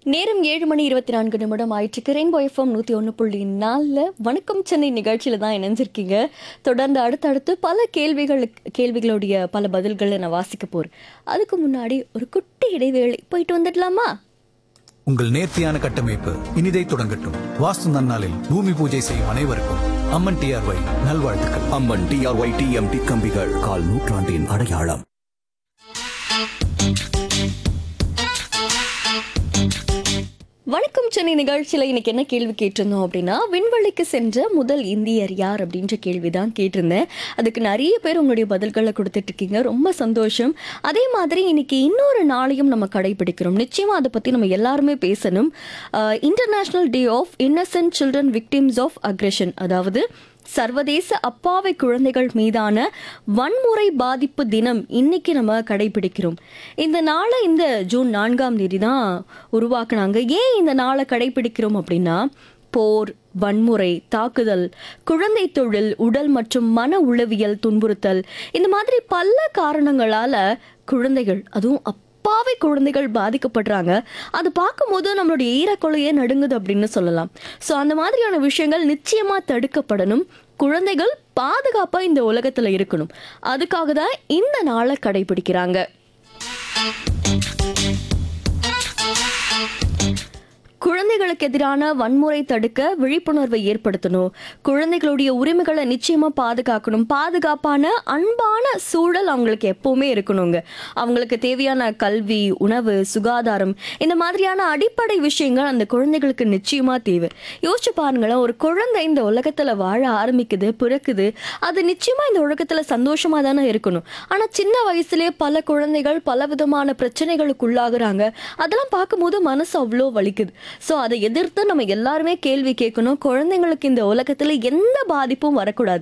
நேரம் ஏழு மணி இருபத்தி நான்கு நிமிடம் ஆயிற்றுக்கு ரெயின்போ எஃப்எம் நூற்றி ஒன்று புள்ளி நாலில் வணக்கம் சென்னை நிகழ்ச்சியில் தான் இணைஞ்சிருக்கீங்க தொடர்ந்து அடுத்தடுத்து பல கேள்விகளுக்கு கேள்விகளுடைய பல பதில்களை நான் வாசிக்க போகிறேன் அதுக்கு முன்னாடி ஒரு குட்டி இடைவேளை போயிட்டு வந்துடலாமா உங்கள் நேர்த்தியான கட்டமைப்பு இனிதை தொடங்கட்டும் வாஸ்து நன்னாளில் பூமி பூஜை செய்யும் அனைவருக்கும் அம்மன் டிஆர்ஒய் நல்வாழ்த்துக்கள் அம்மன் டிஆர்ஒய் டிஎம்டி கம்பிகள் கால் நூற்றாண்டின் அடையாளம் வணக்கம் சென்னை நிகழ்ச்சியில் இன்னைக்கு என்ன கேள்வி கேட்டிருந்தோம் அப்படின்னா விண்வெளிக்கு சென்ற முதல் இந்தியர் யார் அப்படின்ற கேள்வி தான் கேட்டிருந்தேன் அதுக்கு நிறைய பேர் உங்களுடைய பதில்களை கொடுத்துட்டு இருக்கீங்க ரொம்ப சந்தோஷம் அதே மாதிரி இன்னைக்கு இன்னொரு நாளையும் நம்ம கடைபிடிக்கிறோம் நிச்சயமா அதை பற்றி நம்ம எல்லாருமே பேசணும் international day of innocent children victims of aggression அதாவது சர்வதேச அப்பாவி குழந்தைகள் மீதான வன்முறை பாதிப்பு தினம் இன்னைக்கு நம்ம கடைபிடிக்கிறோம் இந்த நாளை இந்த ஜூன் நான்காம் தேதி தான் உருவாக்குனாங்க ஏன் இந்த நாளை கடைபிடிக்கிறோம் அப்படின்னா போர் வன்முறை தாக்குதல் குழந்தை தொழில் உடல் மற்றும் மன உளவியல் துன்புறுத்தல் இந்த மாதிரி பல காரணங்களால குழந்தைகள் அதுவும் அப்பாவி குழந்தைகள் பாதிக்கப்படுறாங்க அது பார்க்கும்போது நம்மளுடைய ஈரக்கொலையே நடுங்குது அப்படின்னு சொல்லலாம் ஸோ அந்த மாதிரியான விஷயங்கள் நிச்சயமா தடுக்கப்படணும் குழந்தைகள் பாதுகாப்பா இந்த உலகத்துல இருக்கணும் அதுக்காக தான் இந்த நாளை கடைபிடிக்கிறாங்க குழந்தைகளுக்கு எதிரான வன்முறை தடுக்க விழிப்புணர்வை ஏற்படுத்தணும் குழந்தைகளுடைய உரிமைகளை நிச்சயமா பாதுகாக்கணும் பாதுகாப்பான அன்பான சூழல் அவங்களுக்கு எப்பவுமே இருக்கணுங்க அவங்களுக்கு தேவையான கல்வி உணவு சுகாதாரம் இந்த மாதிரியான அடிப்படை விஷயங்கள் அந்த குழந்தைகளுக்கு நிச்சயமா தேவை யோசிச்சு பாருங்களேன் ஒரு குழந்தை இந்த உலகத்துல வாழ ஆரம்பிக்குது பிறக்குது அது நிச்சயமா இந்த உலகத்துல சந்தோஷமா தானே இருக்கணும் ஆனா சின்ன வயசுலயே பல குழந்தைகள் பல விதமான பிரச்சனைகளுக்கு உள்ளாகுறாங்க அதெல்லாம் பார்க்கும்போது மனசு அவ்வளோ வலிக்குது ஸோ அதை எதிர்த்து நம்ம எல்லாருமே கேள்வி கேட்கணும் குழந்தைங்களுக்கு இந்த உலகத்துல எந்த பாதிப்பும் வரக்கூடாது